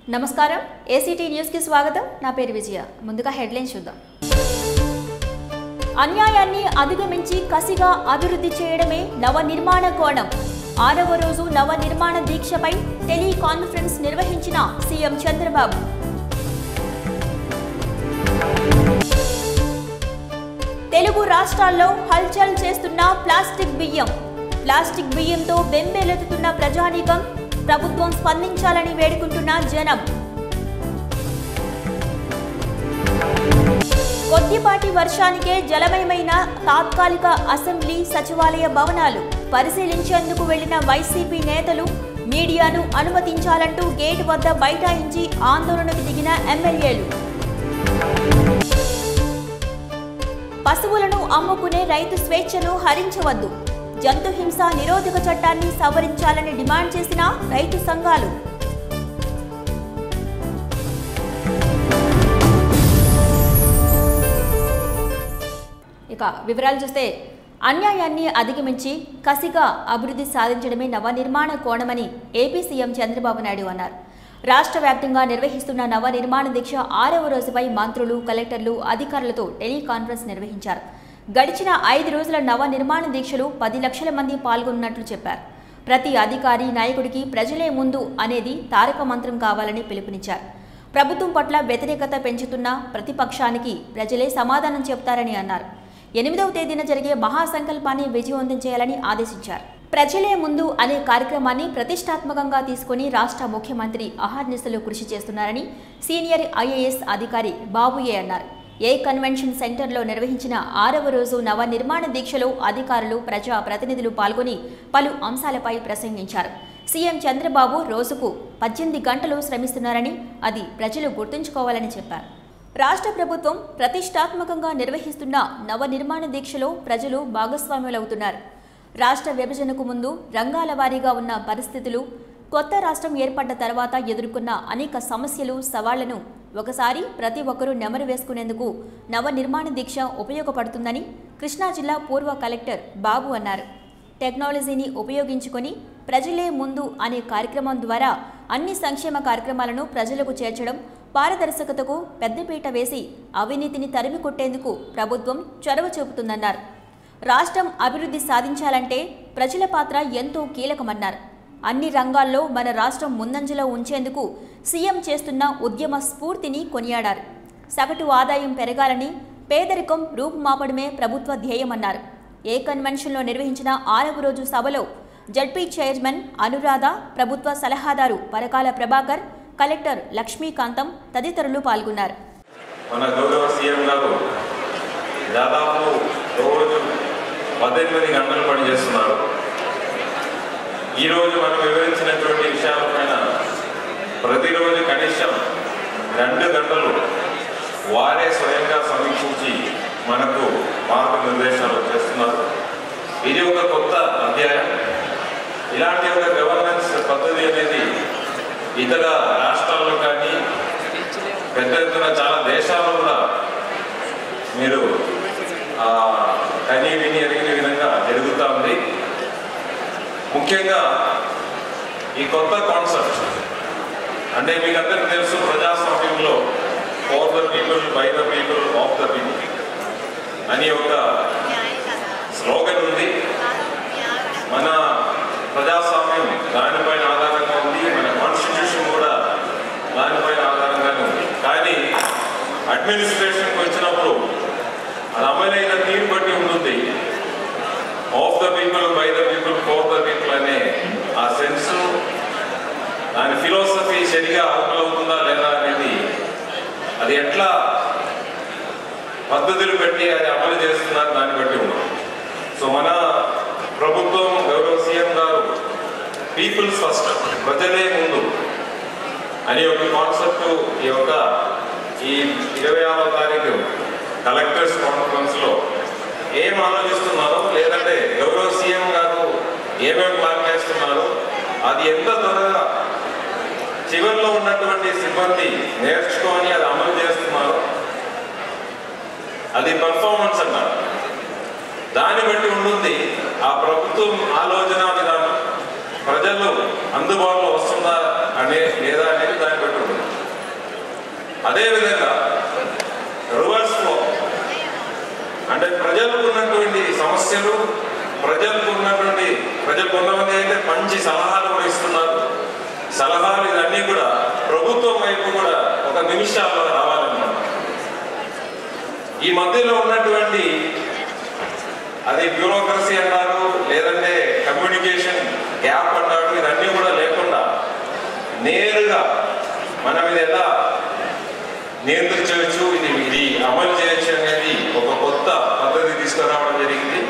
నమస్కారం ఏసీటీ న్యూస్కి స్వాగతం నా పేరు విజయ ముందుగా హెడ్లైన్స్ చూద్దాం అన్యాయాన్ని అధిగమించి కసిగా అభివృద్ధి చేయడమే నవ నిర్మాణ కోణం ఆరవ రోజు నవ నిర్మాణ దీక్షపై టెలికాన్ఫరెన్స్ నిర్వహించిన సీఎం చంద్రబాబు తెలుగు రాష్ట్రాల్లో హల్చల్ చేస్తున్న ప్లాస్టిక్ బియ్యం ప్లాస్టిక్ బియ్యంతో బెంబేలెత్తుతున్న ప్రజానీకం ప్రభుత్వం స్పందించాలని వేడుకుంటున్న జనం కొద్దిపాటి వర్షానికే జలమయమైన తాత్కాలిక అసెంబ్లీ సచివాలయ భవనాలు పరిశీలించేందుకు వెళ్లిన వైసీపీ నేతలు మీడియాను అనుమతించాలంటూ గేట్ వద్ద బైఠాయించి ఆందోళనకు దిగిన ఎమ్మెల్యేలు పశువులను అమ్ముకునే రైతు స్వేచ్ఛను హరించవద్దు జంతు హింస నిరోధక చట్టాన్ని సవరించాలని డిమాండ్ చేసిన రైతు సంఘాలు ఇక వివరాలు చూస్తే అన్యాయాన్ని అధిగమించి కసిగా అభివృద్ధి సాధించడమే నవనిర్మాణ కోణమని ఏపీ సీఎం చంద్రబాబు నాయుడు అన్నారు రాష్ట్ర వ్యాప్తంగా నిర్వహిస్తున్న నవ నిర్మాణ దీక్ష ఆరవ రోజుపై మంత్రులు కలెక్టర్లు అధికారులతో టెలికాన్ఫరెన్స్ నిర్వహించారు గడిచిన ఐదు రోజుల నవ నిర్మాణ దీక్షలు పది లక్షల మంది పాల్గొన్నట్లు చెప్పారు ప్రతి అధికారి నాయకుడికి ప్రజలే ముందు అనేది తారక మంత్రం కావాలని పిలుపునిచ్చారు ప్రభుత్వం పట్ల వ్యతిరేకత పెంచుతున్న ప్రతిపక్షానికి ప్రజలే సమాధానం చెప్తారని అన్నారు ఎనిమిదవ తేదీన జరిగే మహాసంకల్పాన్ని విజయవంతం చేయాలని ఆదేశించారు ప్రజలే ముందు అనే కార్యక్రమాన్ని ప్రతిష్టాత్మకంగా తీసుకుని రాష్ట్ర ముఖ్యమంత్రి అహర్నిశలు కృషి చేస్తున్నారని సీనియర్ ఐఏఎస్ అధికారి బాబుయే అన్నారు ఏ కన్వెన్షన్ సెంటర్లో నిర్వహించిన ఆరవ రోజు నవ నిర్మాణ దీక్షలో అధికారులు ప్రజా ప్రతినిధులు పాల్గొని పలు అంశాలపై ప్రసంగించారు సీఎం చంద్రబాబు రోజుకు పద్దెనిమిది గంటలు శ్రమిస్తున్నారని అది ప్రజలు గుర్తుంచుకోవాలని చెప్పారు రాష్ట్ర ప్రభుత్వం ప్రతిష్టాత్మకంగా నిర్వహిస్తున్న నవ నిర్మాణ దీక్షలో ప్రజలు భాగస్వాములవుతున్నారు రాష్ట్ర విభజనకు ముందు రంగాల వారీగా ఉన్న పరిస్థితులు కొత్త రాష్ట్రం ఏర్పడ్డ తర్వాత ఎదుర్కొన్న అనేక సమస్యలు సవాళ్లను ఒకసారి ప్రతి ఒక్కరూ నెమరు వేసుకునేందుకు నవ నిర్మాణ దీక్ష ఉపయోగపడుతుందని కృష్ణా జిల్లా పూర్వ కలెక్టర్ బాబు అన్నారు టెక్నాలజీని ఉపయోగించుకొని ప్రజలే ముందు అనే కార్యక్రమం ద్వారా అన్ని సంక్షేమ కార్యక్రమాలను ప్రజలకు చేర్చడం పారదర్శకతకు పెద్దపీట వేసి అవినీతిని తరిమి కొట్టేందుకు ప్రభుత్వం చొరవ చూపుతుందన్నారు రాష్ట్రం అభివృద్ధి సాధించాలంటే ప్రజల పాత్ర ఎంతో కీలకమన్నారు అన్ని రంగాల్లో మన రాష్ట్రం ముందంజలో ఉంచేందుకు సీఎం చేస్తున్న ఉద్యమ స్ఫూర్తిని కొనియాడారు సగటు ఆదాయం పెరగాలని పేదరికం రూపుమాపడమే ప్రభుత్వ ధ్యేయమన్నారు ఏ కన్వెన్షన్లో నిర్వహించిన ఆరవ రోజు సభలో జడ్పీ చైర్మన్ అనురాధ ప్రభుత్వ సలహాదారు పరకాల ప్రభాకర్ కలెక్టర్ లక్ష్మీకాంతం తదితరులు పాల్గొన్నారు మన గౌరవ సీఎం గారు దాదాపు రోజు పద్దెనిమిది గంటలు పనిచేస్తున్నారు ఈరోజు మనం వివరించినటువంటి విషయాలపైన ప్రతిరోజు కనీసం రెండు గంటలు వారే స్వయంగా సమీక్షించి మనకు మార్గనిర్దేశాలు చేస్తున్నారు ఇది ఒక కొత్త అధ్యాయం ఇలాంటి ఒక గవర్నెన్స్ పద్ధతి అనేది ఇతర రాష్ట్రాల్లో కానీ పెద్ద ఎత్తున చాలా దేశాల్లో కూడా మీరు ఆ, కని విని ఎరిగిన విధంగా జరుగుతూ ఉంది ముఖ్యంగా ఈ కొత్త కాన్సెప్ట్ అంటే మీకు అందరికీ తెలుసు ప్రజాస్వామ్యంలో for the people by the people of the people అని ఒక స్లోగన్ ఉంది మన ప్రజాస్వామ్యం దానిపైన ఆధారంగా ఉంది మన కాన్స్టిట్యూషన్ కూడా దానిపైన ఆధారంగానే ఉంది కానీ అడ్మినిస్ట్రేషన్కి వచ్చినప్పుడు అది అమలైన తీరు బట్టి ఉంటుంది of the people by the people for the people అనే ఆ సెన్స్ దాని ఫిలాసఫీ సరిగా అమలవుతుందా లేదా అనేది అది ఎట్లా పద్ధతులు పెట్టి అది అమలు చేస్తున్నారు దాన్ని బట్టి ఉంది సో మన ప్రభుత్వం గౌరవ సీఎం గారు పీపుల్స్ ఫస్ట్ ప్రజలే ముందు అని ఒక కాన్సెప్ట్ ఈ యొక్క ఈ ఇరవై ఆరో తారీఖు కలెక్టర్స్ కాన్ఫరెన్స్ లో ఏం ఆలోచిస్తున్నారో లేదంటే గౌరవ సీఎం గారు ఏమేమి ప్లాన్ చేస్తున్నారో అది ఎంత త్వరగా చివరిలో ఉన్నటువంటి సిబ్బంది నేర్చుకొని అది అమలు చేస్తున్నారో అది పర్ఫార్మెన్స్ అంటారు దాన్ని బట్టి ఉంటుంది ఆ ప్రభుత్వం ఆలోచన విధానం ప్రజల్లో అందుబాటులో వస్తుందా అనే లేదా అనేది దాన్ని బట్టి ఉంటుంది అదేవిధంగా రివర్స్ ఫ్లో అంటే ప్రజలకు ఉన్నటువంటి సమస్యలు ప్రజలకు ఉన్నటువంటి ప్రజలు కొంతమంది అయితే మంచి సలహాలు కూడా ఇస్తున్నారు సలహాలు ఇవన్నీ కూడా ప్రభుత్వం వైపు కూడా ఒక నిమిషాల్లో రావాలన్నమాట ఈ మధ్యలో ఉన్నటువంటి అది బ్యూరోక్రసీ అన్నారు లేదంటే కమ్యూనికేషన్ గ్యాప్ అన్నారు ఇవన్నీ కూడా లేకుండా నేరుగా మనం ఇది ఎలా నియంత్రించవచ్చు ఇది ఇది అమలు చేయొచ్చు అనేది ఒక కొత్త పద్ధతి తీసుకురావడం జరిగింది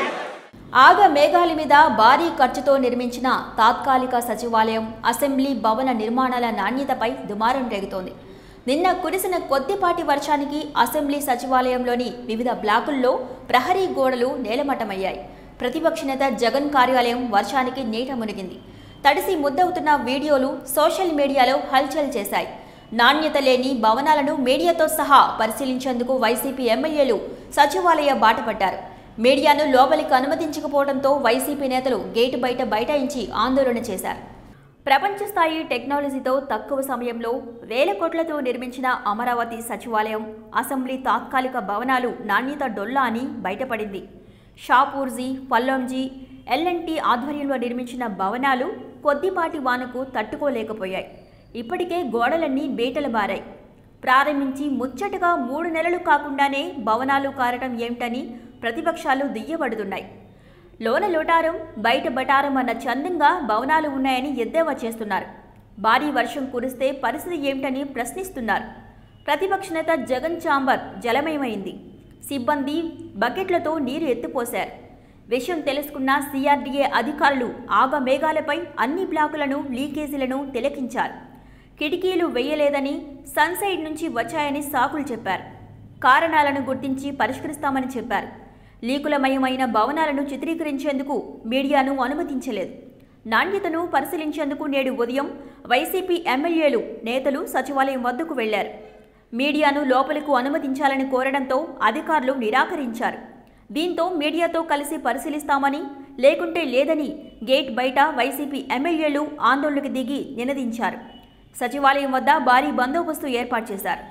ఆగ మేఘాల మీద భారీ ఖర్చుతో నిర్మించిన తాత్కాలిక సచివాలయం అసెంబ్లీ భవన నిర్మాణాల నాణ్యతపై దుమారం రేగుతోంది నిన్న కురిసిన కొద్దిపాటి వర్షానికి అసెంబ్లీ సచివాలయంలోని వివిధ బ్లాకుల్లో ప్రహరీ గోడలు నేలమట్టమయ్యాయి ప్రతిపక్ష నేత జగన్ కార్యాలయం వర్షానికి నీట మునిగింది తడిసి ముద్దవుతున్న వీడియోలు సోషల్ మీడియాలో హల్చల్ చేశాయి నాణ్యత లేని భవనాలను మీడియాతో సహా పరిశీలించేందుకు వైసీపీ ఎమ్మెల్యేలు సచివాలయ బాట పట్టారు మీడియాను లోపలికి అనుమతించకపోవడంతో వైసీపీ నేతలు గేటు బయట బైఠాయించి ఆందోళన చేశారు ప్రపంచ స్థాయి టెక్నాలజీతో తక్కువ సమయంలో వేల కోట్లతో నిర్మించిన అమరావతి సచివాలయం అసెంబ్లీ తాత్కాలిక భవనాలు నాణ్యత డొల్లా అని బయటపడింది షాపూర్జీ పల్లంజీ ఎల్ఎన్టీ ఆధ్వర్యంలో నిర్మించిన భవనాలు కొద్దిపాటి వానకు తట్టుకోలేకపోయాయి ఇప్పటికే గోడలన్నీ బీటలు బారాయి ప్రారంభించి ముచ్చటగా మూడు నెలలు కాకుండానే భవనాలు కారటం ఏమిటని ప్రతిపక్షాలు దుయ్యబడుతున్నాయి లోన లోటారం బయట బటారం అన్న చందంగా భవనాలు ఉన్నాయని ఎద్దేవా చేస్తున్నారు భారీ వర్షం కురిస్తే పరిస్థితి ఏమిటని ప్రశ్నిస్తున్నారు ప్రతిపక్ష నేత జగన్ చాంబర్ జలమయమైంది సిబ్బంది బకెట్లతో నీరు ఎత్తిపోశారు విషయం తెలుసుకున్న సిఆర్డీఏ అధికారులు ఆగ మేఘాలపై అన్ని బ్లాకులను లీకేజీలను తిలకించారు కిటికీలు వేయలేదని సన్సైడ్ నుంచి వచ్చాయని సాకులు చెప్పారు కారణాలను గుర్తించి పరిష్కరిస్తామని చెప్పారు లీకులమయమైన భవనాలను చిత్రీకరించేందుకు మీడియాను అనుమతించలేదు నాణ్యతను పరిశీలించేందుకు నేడు ఉదయం వైసీపీ ఎమ్మెల్యేలు నేతలు సచివాలయం వద్దకు వెళ్లారు మీడియాను లోపలకు అనుమతించాలని కోరడంతో అధికారులు నిరాకరించారు దీంతో మీడియాతో కలిసి పరిశీలిస్తామని లేకుంటే లేదని గేట్ బయట వైసీపీ ఎమ్మెల్యేలు ఆందోళనకు దిగి నినదించారు సచివాలయం వద్ద భారీ బందోబస్తు ఏర్పాటు చేశారు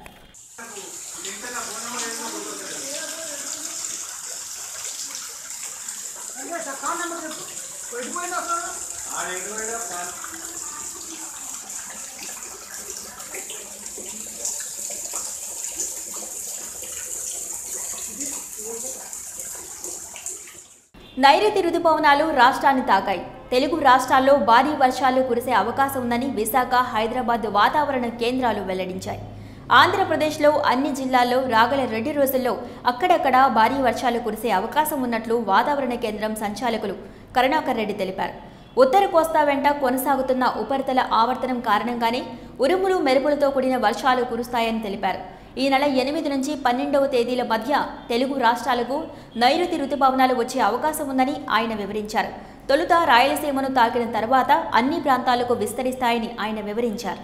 నైరుతి రుతుపవనాలు రాష్ట్రాన్ని తాకాయి తెలుగు రాష్ట్రాల్లో భారీ వర్షాలు కురిసే అవకాశం ఉందని విశాఖ హైదరాబాద్ వాతావరణ కేంద్రాలు వెల్లడించాయి ఆంధ్రప్రదేశ్లో అన్ని జిల్లాల్లో రాగల రెండు రోజుల్లో అక్కడక్కడ భారీ వర్షాలు కురిసే అవకాశం ఉన్నట్లు వాతావరణ కేంద్రం సంచాలకులు కరుణాకర్ రెడ్డి తెలిపారు ఉత్తర కోస్తా వెంట కొనసాగుతున్న ఉపరితల ఆవర్తనం కారణంగానే ఉరుములు మెరుపులతో కూడిన వర్షాలు కురుస్తాయని తెలిపారు ఈ నెల ఎనిమిది నుంచి పన్నెండవ తేదీల మధ్య తెలుగు రాష్ట్రాలకు నైరుతి రుతుపవనాలు వచ్చే అవకాశం ఉందని ఆయన వివరించారు తొలుత రాయలసీమను తాకిన తర్వాత అన్ని ప్రాంతాలకు విస్తరిస్తాయని ఆయన వివరించారు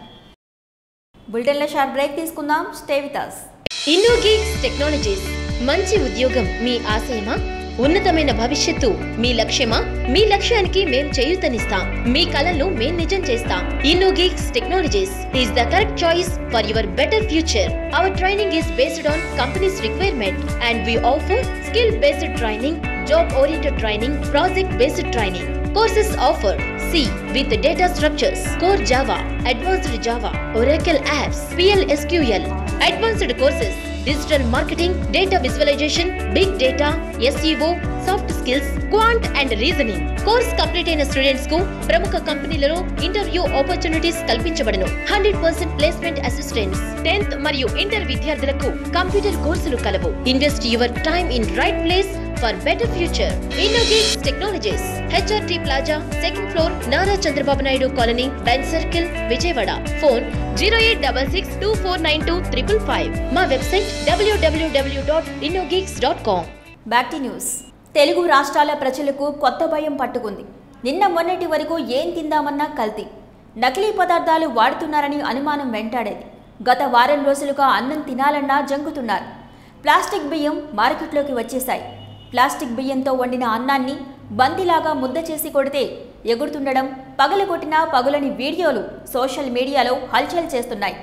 బులెటిన్లో షార్ట్ బ్రేక్ తీసుకుందాం stay with us. Innogates technologies మంచి ఉద్యోగం మీ ఆశయమా ఉన్నతమైన భవిష్యత్తు మీ లక్ష్యమా మీ లక్ష్యానికి మేం చేయూతనిస్తాం మీ కలలను మేం నిజం చేస్తాం Innogates technologies is the correct choice for your better future our training is based on companies requirement and we offer skill based training job oriented training project based training Courses offered C with data structures, core Java, advanced Java, Oracle apps, PLSQL, advanced courses, digital marketing, data visualization, big data, SEO, soft skills, quant and reasoning. Course complete అయిన students కు ప్రముఖ కంపెనీలలో interview opportunities కల్పించబడను hundred percent placement assistants tenth మరియు inter విద్యార్థులకు computer కోర్సులు కలవు invest your time in right place for better future Innogates technologies HRT plaza second floor Nara Chandrababu Naidu colony Benz circle Vijayawada phone zero eight double six two four nine two triple five మా website WWW dot Innogates dot com back to news Telugu రాష్ట్రాల ప్రజలకు కొత్త భయం పట్టుకుంది నిన్న మొన్నటి వరకు ఏం తిందామన్నా కల్తీ నకిలీ పదార్థాలు వాడుతున్నారని అనుమానం వెంటాడేది గత వారం రోజులుగా అన్నం తినాలన్నా జంకుతున్నారు ప్లాస్టిక్ బియ్యం మార్కెట్లోకి వచ్చేశాయి ప్లాస్టిక్ బియ్యంతో వండిన అన్నాన్ని బంతిలాగా ముద్ద చేసి కొడితే ఎగురుతుండడం పగలగొట్టిన పగులని వీడియోలు సోషల్ మీడియాలో హల్చల్ చేస్తున్నాయి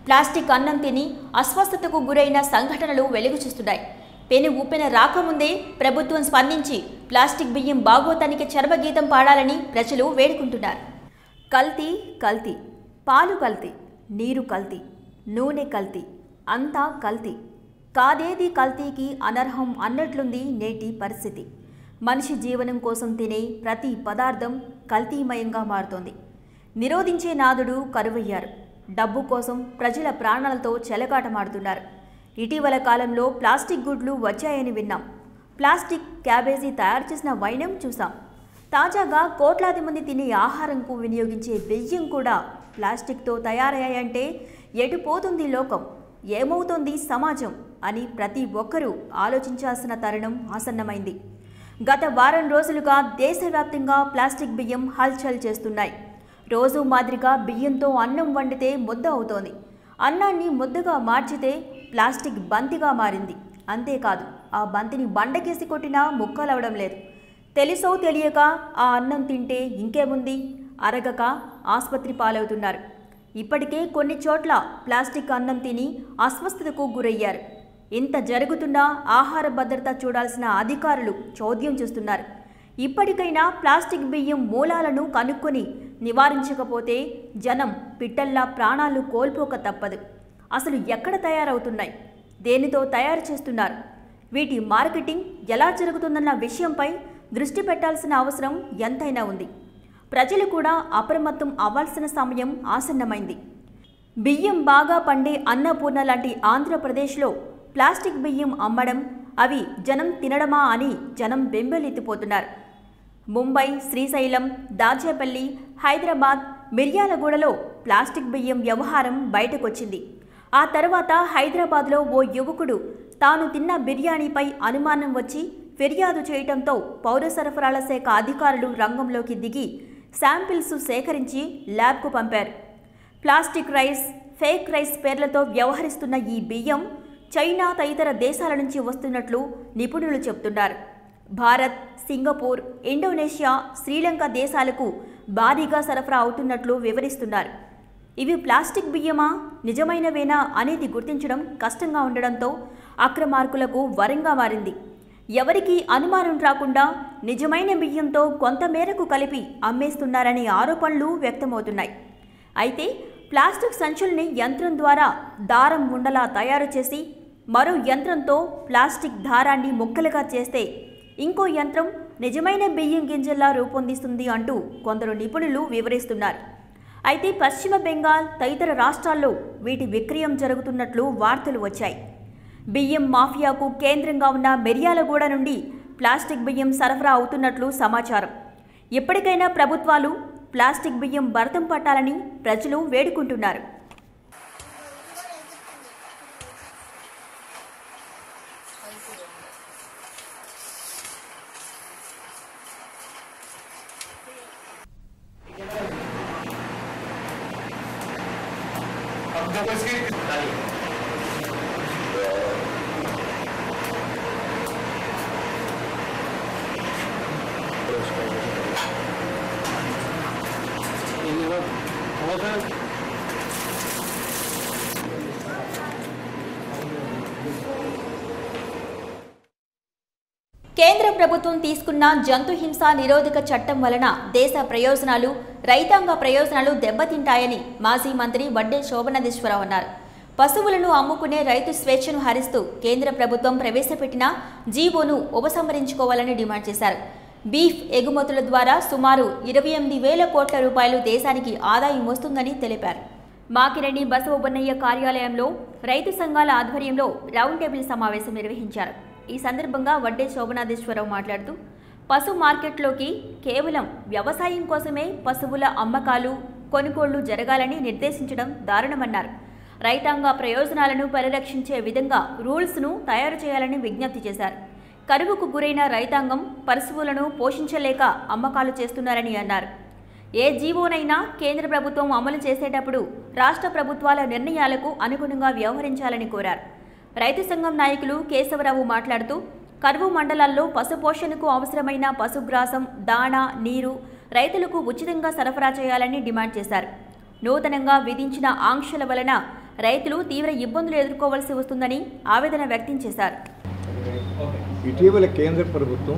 ప్లాస్టిక్ అన్నం తిని అస్వస్థతకు గురైన సంఘటనలు వెలుగు చూస్తున్నాయి పెను ఊపెన రాకముందే ప్రభుత్వం స్పందించి ప్లాస్టిక్ బియ్యం బాగోతానికి చర్మగీతం పాడాలని ప్రజలు వేడుకుంటున్నారు కల్తీ కల్తీ పాలు కల్తీ నీరు కల్తీ నూనె కల్తీ అంతా కల్తీ కాదేది కల్తీకి అనర్హం అన్నట్లుంది నేటి పరిస్థితి మనిషి జీవనం కోసం తినే ప్రతి పదార్థం కల్తీమయంగా మారుతోంది నిరోధించే నాదుడు కరువయ్యారు డబ్బు కోసం ప్రజల ప్రాణాలతో చెలగాటమాడుతున్నారు ఇటీవల కాలంలో ప్లాస్టిక్ గుడ్లు వచ్చాయని విన్నాం ప్లాస్టిక్ క్యాబేజీ తయారు చేసిన వైనం చూసాం తాజాగా కోట్లాది మంది తినే ఆహారంకు వినియోగించే బియ్యం కూడా ప్లాస్టిక్తో తయారయ్యాయంటే ఎటు పోతుంది లోకం ఏమవుతోంది సమాజం అని ప్రతి ఒక్కరూ ఆలోచించాల్సిన తరుణం ఆసన్నమైంది గత వారం రోజులుగా దేశవ్యాప్తంగా ప్లాస్టిక్ బియ్యం హల్చల్ చేస్తున్నాయి రోజు మాదిరిగా బియ్యంతో అన్నం వండితే ముద్ద అవుతోంది అన్నాన్ని ముద్దగా మార్చితే ప్లాస్టిక్ బంతిగా మారింది అంతేకాదు ఆ బంతిని బండకేసి కొట్టినా ముక్కలవడం లేదు తెలుసో తెలియక ఆ అన్నం తింటే ఇంకేముంది అరగక ఆసుపత్రి పాలవుతున్నారు ఇప్పటికే కొన్ని చోట్ల ప్లాస్టిక్ అన్నం తిని అస్వస్థతకు గురయ్యారు ఇంత జరుగుతున్నా ఆహార భద్రత చూడాల్సిన అధికారులు చోద్యం చూస్తున్నారు ఇప్పటికైనా ప్లాస్టిక్ బియ్యం మూలాలను కనుక్కొని నివారించకపోతే జనం పిట్టల్లా ప్రాణాలు కోల్పోక తప్పదు అసలు ఎక్కడ తయారవుతున్నాయి దేనితో తయారు చేస్తున్నారు వీటి మార్కెటింగ్ ఎలా జరుగుతుందన్న విషయంపై దృష్టి పెట్టాల్సిన అవసరం ఎంతైనా ఉంది ప్రజలు కూడా అప్రమత్తం అవ్వాల్సిన సమయం ఆసన్నమైంది బియ్యం బాగా పండే అన్నపూర్ణ లాంటి ఆంధ్రప్రదేశ్లో ప్లాస్టిక్ బియ్యం అమ్మడం అవి జనం తినడమా అని జనం బెంబెలెత్తిపోతున్నారు ముంబై శ్రీశైలం దాచేపల్లి హైదరాబాద్ మిర్యాలగూడలో ప్లాస్టిక్ బియ్యం వ్యవహారం బయటకొచ్చింది ఆ తర్వాత హైదరాబాద్లో ఓ యువకుడు తాను తిన్న బిర్యానీపై అనుమానం వచ్చి ఫిర్యాదు చేయటంతో పౌర సరఫరాల శాఖ అధికారులు రంగంలోకి దిగి శాంపిల్స్ సేకరించి ల్యాబ్కు పంపారు ప్లాస్టిక్ రైస్ ఫేక్ రైస్ పేర్లతో వ్యవహరిస్తున్న ఈ బియ్యం చైనా తదితర దేశాల నుంచి వస్తున్నట్లు నిపుణులు చెబుతున్నారు భారత్ సింగపూర్ ఇండోనేషియా శ్రీలంక దేశాలకు భారీగా సరఫరా అవుతున్నట్లు వివరిస్తున్నారు ఇవి ప్లాస్టిక్ బియ్యమా నిజమైనవేనా అనేది గుర్తించడం కష్టంగా ఉండడంతో అక్రమార్కులకు వరంగా మారింది ఎవరికీ అనుమానం రాకుండా నిజమైన బియ్యంతో కొంతమేరకు కలిపి అమ్మేస్తున్నారనే ఆరోపణలు వ్యక్తమవుతున్నాయి అయితే ప్లాస్టిక్ సంచుల్ని యంత్రం ద్వారా దారం ఉండలా తయారు చేసి మరో యంత్రంతో ప్లాస్టిక్ దారాన్ని ముక్కలుగా చేస్తే ఇంకో యంత్రం నిజమైన బియ్యం గింజల్లా రూపొందిస్తుంది అంటూ కొందరు నిపుణులు వివరిస్తున్నారు అయితే పశ్చిమ బెంగాల్ తదితర రాష్ట్రాల్లో వీటి విక్రయం జరుగుతున్నట్లు వార్తలు వచ్చాయి బియ్యం మాఫియాకు కేంద్రంగా ఉన్న మిర్యాలగూడ నుండి ప్లాస్టిక్ బియ్యం సరఫరా అవుతున్నట్లు సమాచారం ఇప్పటికైనా ప్రభుత్వాలు ప్లాస్టిక్ బియ్యం భరతం పట్టాలని ప్రజలు వేడుకుంటున్నారు अब देखो इसकी కేంద్ర ప్రభుత్వం తీసుకున్న జంతు హింస నిరోధక చట్టం వలన దేశ ప్రయోజనాలు రైతాంగ ప్రయోజనాలు దెబ్బతింటాయని మాజీ మంత్రి వడ్డే శోభనాధీశ్వరరావు అన్నారు పశువులను అమ్ముకునే రైతు స్వేచ్ఛను హరిస్తూ కేంద్ర ప్రభుత్వం ప్రవేశపెట్టిన జీవోను ఉపసంహరించుకోవాలని డిమాండ్ చేశారు బీఫ్ ఎగుమతుల ద్వారా సుమారు ఇరవై ఎనిమిది వేల కోట్ల రూపాయలు దేశానికి ఆదాయం వస్తుందని తెలిపారు మాకిరెడ్డి బసవబొన్నయ్య కార్యాలయంలో రైతు సంఘాల ఆధ్వర్యంలో రౌండ్ టేబుల్ సమావేశం నిర్వహించారు ఈ సందర్భంగా వడ్డే శోభనాధేశ్వరరావు మాట్లాడుతూ పశు మార్కెట్లోకి కేవలం వ్యవసాయం కోసమే పశువుల అమ్మకాలు కొనుగోళ్లు జరగాలని నిర్దేశించడం దారుణమన్నారు రైతాంగ ప్రయోజనాలను పరిరక్షించే విధంగా రూల్స్ను తయారు చేయాలని విజ్ఞప్తి చేశారు కరువుకు గురైన రైతాంగం పశువులను పోషించలేక అమ్మకాలు చేస్తున్నారని అన్నారు ఏ జీవోనైనా కేంద్ర ప్రభుత్వం అమలు చేసేటప్పుడు రాష్ట్ర ప్రభుత్వాల నిర్ణయాలకు అనుగుణంగా వ్యవహరించాలని కోరారు రైతు సంఘం నాయకులు కేశవరావు మాట్లాడుతూ కరువు మండలాల్లో పశుపోషణకు అవసరమైన పశుగ్రాసం దాణా నీరు రైతులకు ఉచితంగా సరఫరా చేయాలని డిమాండ్ చేశారు నూతనంగా విధించిన ఆంక్షల వలన రైతులు తీవ్ర ఇబ్బందులు ఎదుర్కోవాల్సి వస్తుందని ఆవేదన వ్యక్తం చేశారు ఇటీవల కేంద్ర ప్రభుత్వం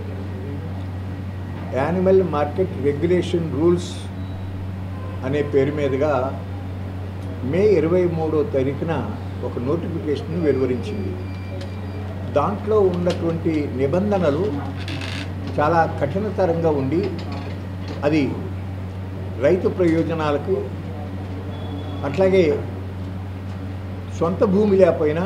యానిమల్ మార్కెట్ రెగ్యులేషన్ రూల్స్ అనే పేరు మీదుగా మే ఇరవై మూడో తారీఖున ఒక నోటిఫికేషన్ వెలువరించింది దాంట్లో ఉన్నటువంటి నిబంధనలు చాలా కఠినతరంగా ఉండి అది రైతు ప్రయోజనాలకు అట్లాగే సొంత భూమి లేకపోయినా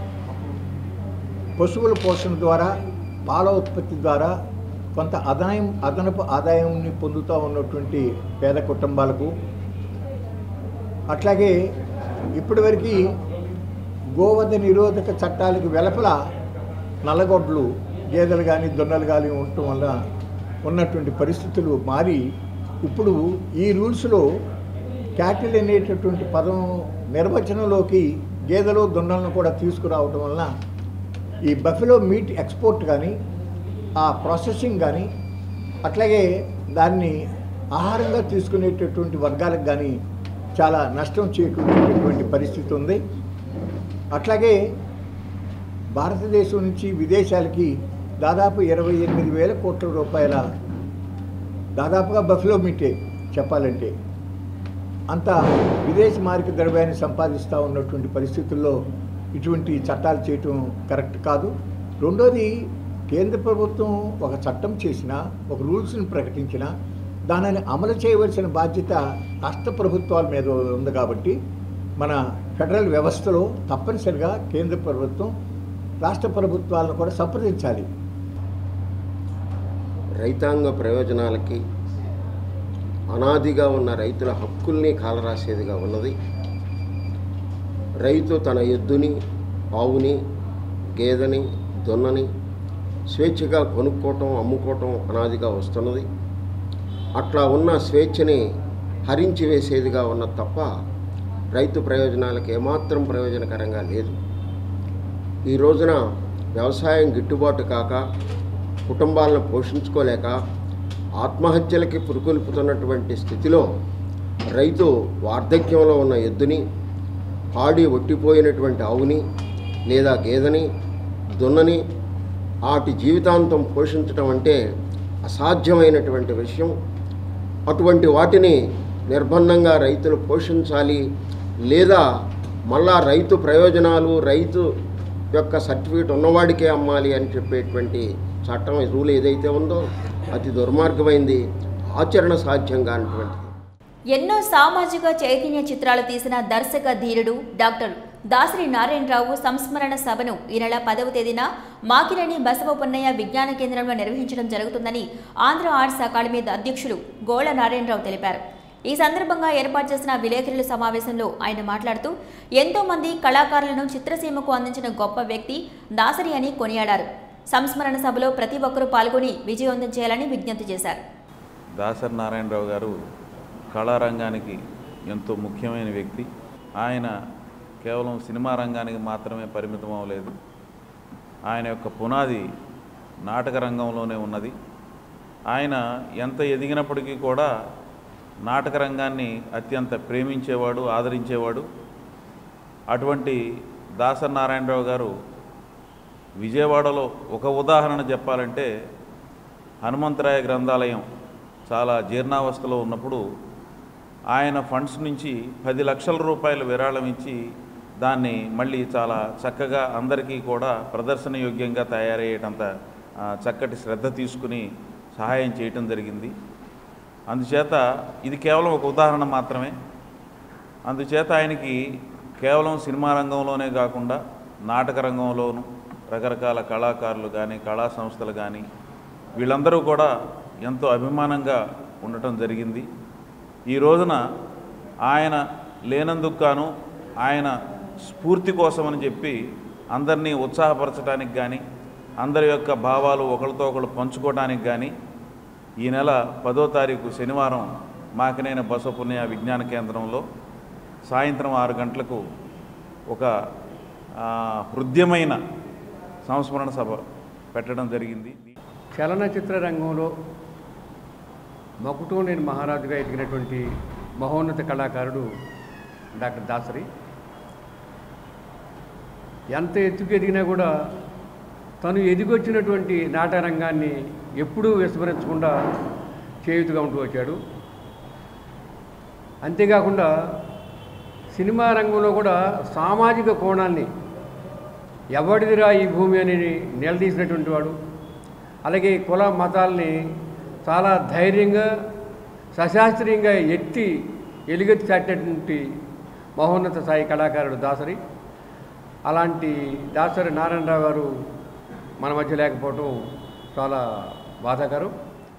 పశువుల పోషణ ద్వారా పాల ఉత్పత్తి ద్వారా కొంత ఆదాయం అదనపు ఆదాయాన్ని పొందుతూ ఉన్నటువంటి పేద కుటుంబాలకు అట్లాగే ఇప్పటివరకు గోవధ నిరోధక చట్టాలకు వెలపల నల్లగొడ్లు గేదెలు కానీ దొన్నలు కానీ ఉండటం వల్ల ఉన్నటువంటి పరిస్థితులు మారి ఇప్పుడు ఈ రూల్స్లో క్యాటిల్ అనేటటువంటి పదం నిర్వచనంలోకి గేదెలు దొన్నలను కూడా తీసుకురావటం వలన ఈ బఫెలో మీట్ ఎక్స్పోర్ట్ కానీ ఆ ప్రాసెసింగ్ కానీ అట్లాగే దాన్ని ఆహారంగా తీసుకునేటటువంటి వర్గాలకు కానీ చాలా నష్టం చేకూరేటటువంటి పరిస్థితి ఉంది అట్లాగే భారతదేశం నుంచి విదేశాలకి దాదాపు ఇరవై ఎనిమిది వేల కోట్ల రూపాయల దాదాపుగా బఫెలో మీటే చెప్పాలంటే అంత విదేశీ మార్క ద్రవ్యాన్ని సంపాదిస్తూ ఉన్నటువంటి పరిస్థితుల్లో ఇటువంటి చట్టాలు చేయటం కరెక్ట్ కాదు రెండోది కేంద్ర ప్రభుత్వం ఒక చట్టం చేసిన ఒక రూల్స్ని ప్రకటించిన దానిని అమలు చేయవలసిన బాధ్యత రాష్ట్ర ప్రభుత్వాల మీద ఉంది కాబట్టి మన ఫెడరల్ వ్యవస్థలో తప్పనిసరిగా కేంద్ర ప్రభుత్వం రాష్ట్ర ప్రభుత్వాలను కూడా సంప్రదించాలి రైతాంగ ప్రయోజనాలకి అనాదిగా ఉన్న రైతుల హక్కుల్ని కాలరాసేదిగా ఉన్నది రైతు తన ఎద్దుని ఆవుని గేదెని దొన్నని స్వేచ్ఛగా కొనుక్కోవటం అమ్ముకోవటం అనాదిగా వస్తున్నది అట్లా ఉన్న స్వేచ్ఛని హరించి వేసేదిగా ఉన్న తప్ప రైతు ప్రయోజనాలకు ఏమాత్రం ప్రయోజనకరంగా లేదు ఈ రోజున వ్యవసాయం గిట్టుబాటు కాక కుటుంబాలను పోషించుకోలేక ఆత్మహత్యలకి పురుకొల్పుతున్నటువంటి స్థితిలో రైతు వార్ధక్యంలో ఉన్న ఎద్దుని పాడి ఒట్టిపోయినటువంటి ఆవుని లేదా గేదెని దున్నని వాటి జీవితాంతం పోషించటం అంటే అసాధ్యమైనటువంటి విషయం అటువంటి వాటిని నిర్బంధంగా రైతులు పోషించాలి లేదా మళ్ళా రైతు ప్రయోజనాలు రైతు యొక్క సర్టిఫికేట్ ఉన్నవాడికే అమ్మాలి అని చెప్పేటువంటి చట్టం రూల్ ఏదైతే ఉందో అతి దుర్మార్గమైంది ఆచరణ సాధ్యం కానటువంటిది ఎన్నో సామాజిక చైతన్య చిత్రాలు తీసిన దర్శక ధీరుడు డాక్టర్ దాసరి నారాయణరావు సంస్మరణ సభను ఈ నెల పదవ తేదీన మాకిరణి బసవ పున్నయ్య విజ్ఞాన కేంద్రంలో నిర్వహించడం జరుగుతుందని ఆంధ్ర ఆర్ట్స్ అకాడమీ అధ్యక్షులు గోళ నారాయణరావు తెలిపారు ఈ సందర్భంగా ఏర్పాటు చేసిన విలేకరుల సమావేశంలో ఆయన మాట్లాడుతూ ఎంతో మంది కళాకారులను చిత్రసీమకు అందించిన గొప్ప వ్యక్తి దాసరి అని కొనియాడారు సంస్మరణ సభలో ప్రతి ఒక్కరూ పాల్గొని విజయవంతం చేయాలని విజ్ఞప్తి చేశారు దాసరి నారాయణరావు గారు కళారంగానికి ఎంతో ముఖ్యమైన వ్యక్తి ఆయన కేవలం సినిమా రంగానికి మాత్రమే పరిమితం అవ్వలేదు ఆయన యొక్క పునాది నాటక రంగంలోనే ఉన్నది ఆయన ఎంత ఎదిగినప్పటికీ కూడా నాటక రంగాన్ని అత్యంత ప్రేమించేవాడు ఆదరించేవాడు అటువంటి దాసరి నారాయణరావు గారు విజయవాడలో ఒక ఉదాహరణ చెప్పాలంటే హనుమంతరాయ గ్రంథాలయం చాలా జీర్ణావస్థలో ఉన్నప్పుడు ఆయన ఫండ్స్ నుంచి పది లక్షల రూపాయలు విరాళం ఇచ్చి దాన్ని మళ్ళీ చాలా చక్కగా అందరికీ కూడా ప్రదర్శన యోగ్యంగా తయారయ్యేటంత ఆ, చక్కటి శ్రద్ధ తీసుకుని సహాయం చేయటం జరిగింది అందుచేత ఇది కేవలం ఒక ఉదాహరణ మాత్రమే అందుచేత ఆయనకి కేవలం సినిమా రంగంలోనే కాకుండా నాటక రంగంలోనూ రకరకాల కళాకారులు కానీ కళా సంస్థలు కానీ వీళ్ళందరూ కూడా ఎంతో అభిమానంగా ఉండటం జరిగింది ఈ రోజున ఆయన లేనందుకు గాను ఆయన స్ఫూర్తి కోసమని చెప్పి అందరినీ ఉత్సాహపరచడానికి కానీ అందరి యొక్క భావాలు ఒకరితో ఒకరు పంచుకోవడానికి కానీ ఈ నెల పదో తారీఖు శనివారం మాకినైన బసపుణ్య విజ్ఞాన కేంద్రంలో సాయంత్రం ఆరు గంటలకు ఒక ఆ, హృద్యమైన సంస్మరణ సభ పెట్టడం జరిగింది చలనచిత్ర రంగంలో మకుటోనేని మహారాజుగా ఎదిగినటువంటి మహోన్నత కళాకారుడు డాక్టర్ దాసరి ఎంత ఎత్తుకు ఎదిగినా కూడా తను ఎదిగొచ్చినటువంటి నాటరంగాన్ని ఎప్పుడూ విస్మరించకుండా చేయుతుగా ఉంటూ వచ్చాడు అంతేకాకుండా సినిమా రంగంలో కూడా సామాజిక కోణాన్ని ఎవడిదిరా ఈ భూమి అని నిలదీసినటువంటి వాడు అలాగే కుల మతాల్ని చాలా ధైర్యంగా సశాస్త్రీయంగా ఎత్తి ఎలుగెత్తి చాటినటువంటి మహోన్నత స్థాయి కళాకారుడు దాసరి అలాంటి దాసరి నారాయణరావు గారు మన మధ్య లేకపోవటం చాలా బాధాకరం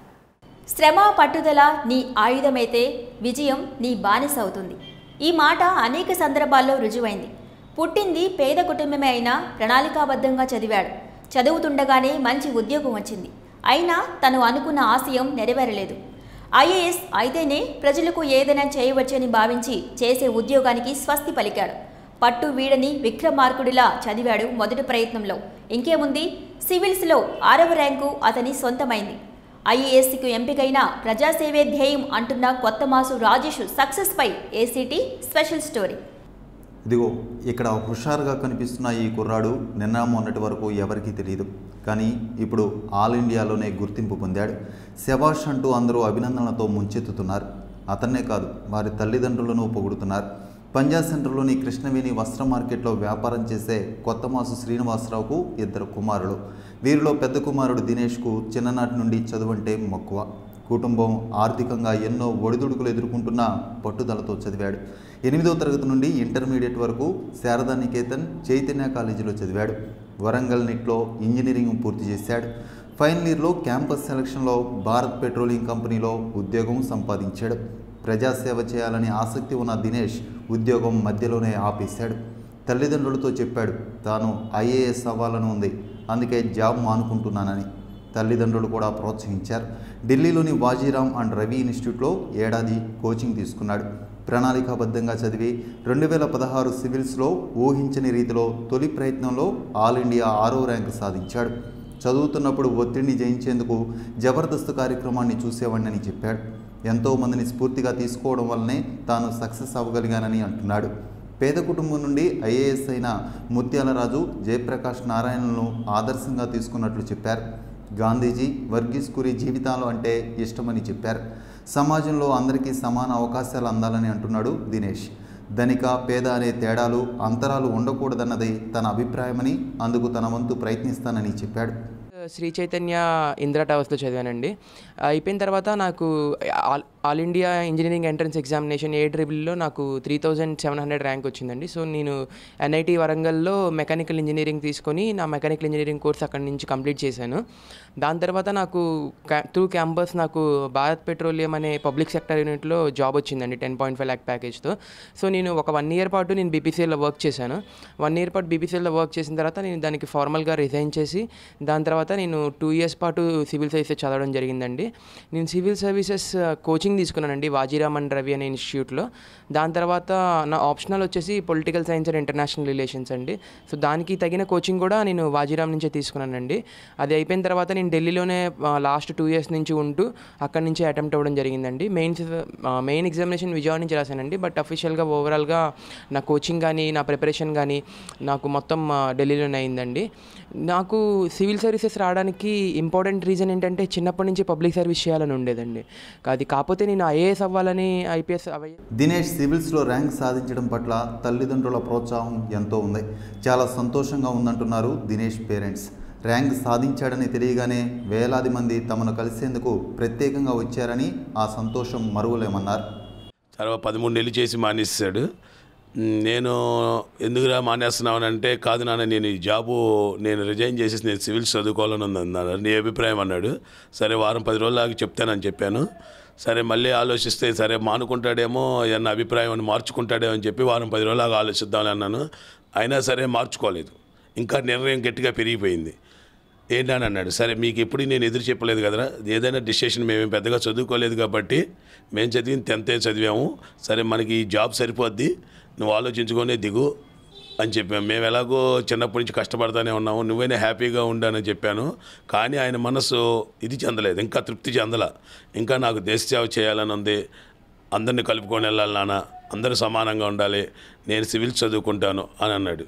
శ్రమ పట్టుదల నీ ఆయుధమైతే విజయం నీ బానిస అవుతుంది ఈ మాట అనేక సందర్భాల్లో రుజువైంది పుట్టింది పేద కుటుంబమే అయినా ప్రణాళికాబద్ధంగా చదివాడు చదువుతుండగానే మంచి ఉద్యోగం వచ్చింది అయినా తను అనుకున్న ఆశయం నెరవేరలేదు ఐఏఎస్ అయితేనే ప్రజలకు ఏదైనా చేయవచ్చని భావించి చేసే ఉద్యోగానికి స్వస్తి పలికాడు పట్టు వీడని విక్రమార్కుడిలా చదివాడు మొదటి ప్రయత్నంలో ఇంకేముంది సివిల్స్లో ఆరవ ర్యాంకు అతని సొంతమైంది ఐఏఎస్కు ఎంపికైన ప్రజాసేవే ధ్యేయం అంటున్న కొత్త మాసు రాజేష్ సక్సెస్పై ఏసీటీ స్పెషల్ స్టోరీ ఇదిగో ఇక్కడ హుషారుగా కనిపిస్తున్న ఈ కుర్రాడు నిన్న మొన్నటి వరకు ఎవరికీ తెలియదు కానీ ఇప్పుడు ఆల్ ఇండియాలోనే గుర్తింపు పొందాడు శబాష్ అంటూ అందరూ అభినందనలతో ముంచెత్తుతున్నారు అతన్నే కాదు వారి తల్లిదండ్రులను పొగుడుతున్నారు పంజాబ్ సెంటర్లోని కృష్ణవేణి వస్త్ర మార్కెట్లో వ్యాపారం చేసే కొత్తమాసు శ్రీనివాసరావుకు ఇద్దరు కుమారులు వీరిలో పెద్ద కుమారుడు దినేష్కు చిన్ననాటి నుండి చదువంటే మక్కువ కుటుంబం ఆర్థికంగా ఎన్నో ఒడిదుడుకులు ఎదుర్కొంటున్న పట్టుదలతో చదివాడు ఎనిమిదో తరగతి నుండి ఇంటర్మీడియట్ వరకు శారదా నికేతన్ చైతన్య కాలేజీలో చదివాడు వరంగల్ నిట్లో ఇంజనీరింగ్ పూర్తి చేశాడు ఫైనల్ ఇయర్లో క్యాంపస్ సెలక్షన్లో భారత్ పెట్రోలియం కంపెనీలో ఉద్యోగం సంపాదించాడు ప్రజాసేవ చేయాలని ఆసక్తి ఉన్న దినేష్ ఉద్యోగం మధ్యలోనే ఆపేశాడు తల్లిదండ్రులతో చెప్పాడు తాను ఐఏఎస్ అవ్వాలని ఉంది అందుకే జాబ్ మానుకుంటున్నానని తల్లిదండ్రులు కూడా ప్రోత్సహించారు ఢిల్లీలోని వాజీరామ్ అండ్ రవి ఇన్స్టిట్యూట్లో ఏడాది కోచింగ్ తీసుకున్నాడు ప్రణాళికాబద్ధంగా చదివి రెండు వేల పదహారు సివిల్స్లో ఊహించని రీతిలో తొలి ప్రయత్నంలో ఆల్ ఇండియా ఆరో ర్యాంకు సాధించాడు చదువుతున్నప్పుడు ఒత్తిడిని జయించేందుకు జబర్దస్త్ కార్యక్రమాన్ని చూసేవాడిని చెప్పాడు ఎంతో మందిని స్ఫూర్తిగా తీసుకోవడం వల్లనే తాను సక్సెస్ అవ్వగలిగానని అంటున్నాడు పేద కుటుంబం నుండి ఐఏఎస్ అయిన ముత్యాలరాజు జయప్రకాష్ నారాయణను ఆదర్శంగా తీసుకున్నట్లు చెప్పారు గాంధీజీ వర్గీస్ కురి జీవితాలు అంటే ఇష్టమని చెప్పారు సమాజంలో అందరికీ సమాన అవకాశాలు అందాలని అంటున్నాడు దినేష్ ధనిక పేద అనే తేడాలు అంతరాలు ఉండకూడదన్నది తన అభిప్రాయమని అందుకు తన వంతు ప్రయత్నిస్తానని చెప్పాడు శ్రీ చైతన్య ఇందిరా టవర్స్లో చదివానండి అయిపోయిన తర్వాత నాకు all all India engineering entrance examination A ట్రిబుల్లో నాకు three thousand seven hundred rank వచ్చిందండి సో నేను ఎన్ఐటి వరంగల్లో మెకానికల్ ఇంజనీరింగ్ తీసుకొని నా మెకానికల్ ఇంజనీరింగ్ కోర్స్ అక్కడి నుంచి కంప్లీట్ చేశాను దాని తర్వాత నాకు త్రూ క్యాంపస్ నాకు భారత్ పెట్రోలియం అనే పబ్లిక్ సెక్టర్ యూనిట్లో జాబ్ వచ్చిందండి టెన్ పాయింట్ ఫైవ్ ల్యాక్ ప్యాకేజ్తో సో నేను ఒక వన్ ఇయర్ పాటు నేను బీపీసీఎల్లో వర్క్ చేశాను వన్ ఇయర్ పాటు బీపీసీఎల్లో వర్క్ చేసిన తర్వాత నేను దానికి ఫార్మల్గా రిజైన్ చేసి దాని తర్వాత నేను టూ ఇయర్స్ పాటు సివిల్ సర్వీసెస్ చదవడం జరిగిందండి నేను సివిల్ సర్వీసెస్ కోచింగ్ తీసుకున్నానండి వాజీరామ్ అండ్ రవి అనే ఇన్స్టిట్యూట్లో దాని తర్వాత నా ఆప్షనల్ వచ్చేసి political science and international relations అండి సో దానికి తగిన కోచింగ్ కూడా నేను వాజీరామ్ నుంచే తీసుకున్నానండి అది అయిపోయిన తర్వాత నేను ఢిల్లీలోనే లాస్ట్ టూ ఇయర్స్ నుంచి ఉంటూ అక్కడి నుంచి అటెంప్ట్ అవ్వడం జరిగిందండి మెయిన్ మెయిన్ ఎగ్జామినేషన్ విజయవాడ నుంచి రాశానండి బట్ అఫీషియల్గా ఓవరాల్గా నా కోచింగ్ కానీ నా ప్రిపరేషన్ కానీ నాకు మొత్తం ఆ, ఢిల్లీలోనే అయిందండి నాకు సివిల్ సర్వీసెస్ రావడానికి ఇంపార్టెంట్ రీజన్ ఏంటంటే చిన్నప్పటి నుంచి పబ్లిక్ సర్వీస్ చేయాలని ఉండేదండి అది కాకపోతే నేను ఐఏఎస్ అవ్వాలని ఐపీఎస్ అవ్వాలి దినేష్ సివిల్స్లో ర్యాంక్ సాధించడం పట్ల తల్లిదండ్రుల ప్రోత్సాహం ఎంతో ఉంది చాలా సంతోషంగా ఉందంటున్నారు దినేష్ పేరెంట్స్ ర్యాంక్ సాధించాడని తెలియగానే వేలాది మంది తమను కలిసేందుకు ప్రత్యేకంగా వచ్చారని ఆ సంతోషం మరువలేమన్నారు తర్వాత పదమూడు నెలలు చేసి మానేసాడు మ్, నేను ఎందుకురా మానేస్తున్నావు అంటే కాదు నాన్న నేను ఈ జాబు నేను రిజైన్ చేసేసి నేను సివిల్స్ చదువుకోవాలని ఉంది అన్నాడు నీ అభిప్రాయం అన్నాడు సరే వారం పది రోజులు ఆగి చెప్తానని చెప్పాను సరే మళ్ళీ ఆలోచిస్తే సరే మానుకుంటాడేమో ఏమన్నా అభిప్రాయం అని మార్చుకుంటాడేమో అని చెప్పి వారం పది రోజులు ఆగి ఆలోచిద్దామని అన్నాను అయినా సరే మార్చుకోలేదు ఇంకా నిర్ణయం గట్టిగా పెరిగిపోయింది ఏంటని అన్నాడు సరే మీకు ఎప్పుడు నేను ఎదురు చెప్పలేదు కదరా ఏదైనా డిసిషన్ మేము పెద్దగా చదువుకోలేదు కాబట్టి మేము చదివిన టెన్తే చదివాము సరే మనకి ఈ జాబ్ సరిపోద్ది నువ్వు ఆలోచించుకొని దిగు అని చెప్పాము మేము ఎలాగో చిన్నప్పటి నుంచి కష్టపడతానే ఉన్నాము నువ్వైనా హ్యాపీగా ఉండానని చెప్పాను కానీ ఆయన మనసు ఇది చెందలేదు ఇంకా తృప్తి చెందల ఇంకా నాకు దేశ సేవ చేయాలని ఉంది అందరిని కలుపుకొని వెళ్ళాలి నాన్న అందరూ సమానంగా ఉండాలి నేను సివిల్స్ చదువుకుంటాను అని అన్నాడు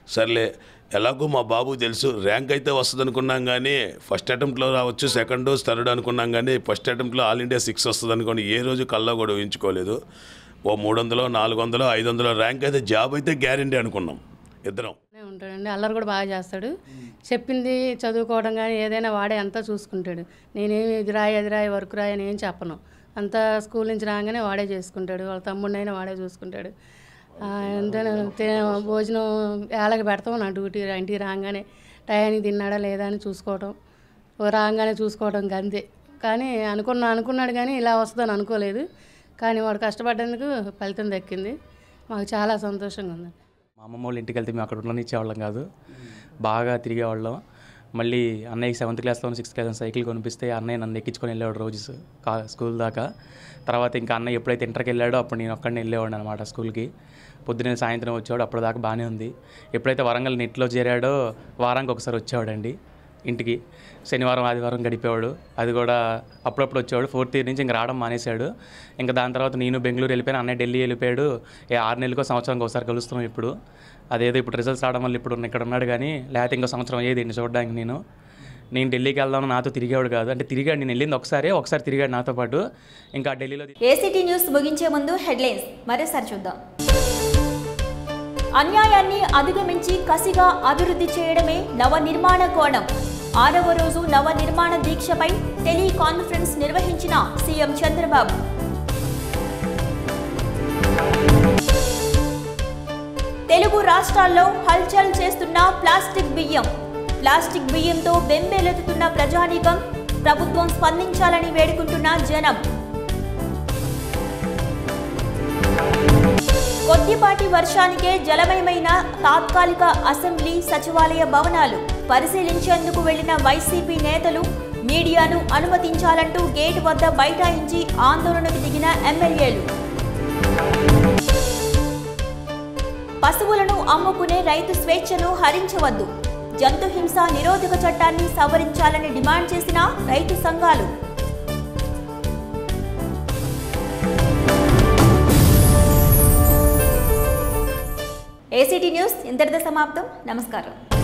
సర్లే ఎలాగో మా బాబు తెలుసు ర్యాంక్ అయితే వస్తుంది అనుకున్నాం కానీ ఫస్ట్ అటెంప్ట్లో రావచ్చు సెకండ్ థర్డ్ అనుకున్నాం కానీ ఫస్ట్ అటెంప్ట్లో ఆల్ ఇండియా సిక్స్ వస్తుంది అనుకోని ఏ రోజు కల్లా కూడా ఊహించుకోలేదు ఓ మూడు వందలు నాలుగు వందలు ఐదు వందలు ర్యాంక్ అయితే జాబ్ అయితే గ్యారంటీ అనుకున్నాం ఇద్దరం బాగానే ఉంటాడండి అల్లరి కూడా బాగా చేస్తాడు చెప్పింది చదువుకోవడం కానీ ఏదైనా వాడే అంతా చూసుకుంటాడు నేనేమి ఇది రాయి అది రాయి వర్క్ రాయి అని ఏం చెప్పను అంతా స్కూల్ నుంచి రాగానే వాడే చేసుకుంటాడు వాళ్ళ తమ్ముడినైనా వాడే చూసుకుంటాడు ఆ, ఎంతైనా తే- భోజనం వేళకి పెడతాం నా డ్యూటీ ఇంటికి రాగానే టయానికి తిన్నాడా లేదా అని చూసుకోవడం ఓ రాగానే చూసుకోవడం ఇంక అంతే కానీ అనుకున్నా అనుకున్నాడు కానీ ఇలా వస్తుందని అనుకోలేదు కానీ వాడు కష్టపడ్డందుకు ఫలితం దక్కింది మాకు చాలా సంతోషంగా ఉంది మా అమ్మమ్మ వాళ్ళ ఇంటికి వెళ్తే మేము అక్కడ ఉండనిచ్చేవాళ్ళం కాదు బాగా తిరిగేవాళ్ళం మళ్ళీ అన్నయ్యకి సెవెంత్ క్లాస్లో సిక్స్త్ క్లాస్ సైకిల్ కొనిపిస్తే అన్నయ్య నన్ను ఎక్కించుకొని వెళ్ళేవాడు రోజు కా స్కూల్ దాకా తర్వాత ఇంకా అన్నయ్య ఎప్పుడైతే ఇంటర్కి వెళ్ళాడో అప్పుడు నేను ఒక్కడిని వెళ్ళేవాడిని అనమాట స్కూల్కి పొద్దున్నే సాయంత్రం వచ్చేవాడు అప్పుడు దాకా బాగానే ఉంది ఎప్పుడైతే వరంగల్ నెట్లో చేరాడో వారానికి ఒకసారి వచ్చేవాడండి ఇంటికి శనివారం ఆదివారం గడిపేవాడు అది కూడా అప్పుడప్పుడు వచ్చేవాడు ఫోర్త్ ఇయర్ నుంచి ఇంక రావడం మానేశాడు ఇంకా దాని తర్వాత నేను బెంగళూరు వెళ్ళిపోయాను అన్నయ్య ఢిల్లీ వెళ్ళిపోయాడు ఏ ఆరు నెలలకో సంవత్సరానికి ఒకసారి కలుస్తున్నాం ఇప్పుడు అదేదో ఇప్పుడు రిజల్ట్స్ రావడం వల్ల ఇప్పుడు ఇక్కడ ఉన్నాడు కానీ లేకపోతే ఇంకో సంవత్సరం అయ్యేది ఇంటి చూడడానికి నేను నేను ఢిల్లీకి వెళ్దాం నాతో తిరిగేవాడు కాదు అంటే తిరిగాడు నేను వెళ్ళింది ఒకసారి ఒకసారి తిరిగాడు నాతో పాటు ఇంకా ఢిల్లీలో ఏసీటీ న్యూస్ ముగించే ముందు హెడ్లైన్స్ మరోసారి చూద్దాం అన్యాయాన్ని అధిగమించి కసిగా అభివృద్ధి చేయడమే నవ నిర్మాణ కోణం ఆరవ రోజు నవ నిర్మాణ దీక్షపై టెలికాన్ఫరెన్స్ నిర్వహించిన సీఎం చంద్రబాబు తెలుగు రాష్ట్రాల్లో హల్చల్ చేస్తున్న ప్లాస్టిక్ బియ్యం ప్లాస్టిక్ బియ్యంతో బెంబేలెత్తుతున్న ప్రజానీకం ప్రభుత్వం స్పందించాలని వేడుకుంటున్న జనం కొద్దిపాటి వర్షానికే జలమయమైన తాత్కాలిక అసెంబ్లీ సచివాలయ భవనాలు పరిశీలించేందుకు వెళ్లిన వైసీపీ నేతలు మీడియాను అనుమతించాలంటూ గేటు వద్ద బైఠాయించి ఆందోళనకు దిగిన ఎమ్మెల్యేలు పశువులను అమ్ముకునే రైతు స్వేచ్ఛను హరించవద్దు జంతు హింస నిరోధక చట్టాన్ని సవరించాలని డిమాండ్ చేసిన రైతు సంఘాలు ఏసీటీ న్యూస్ ఇంతటితో సమాప్తం నమస్కారం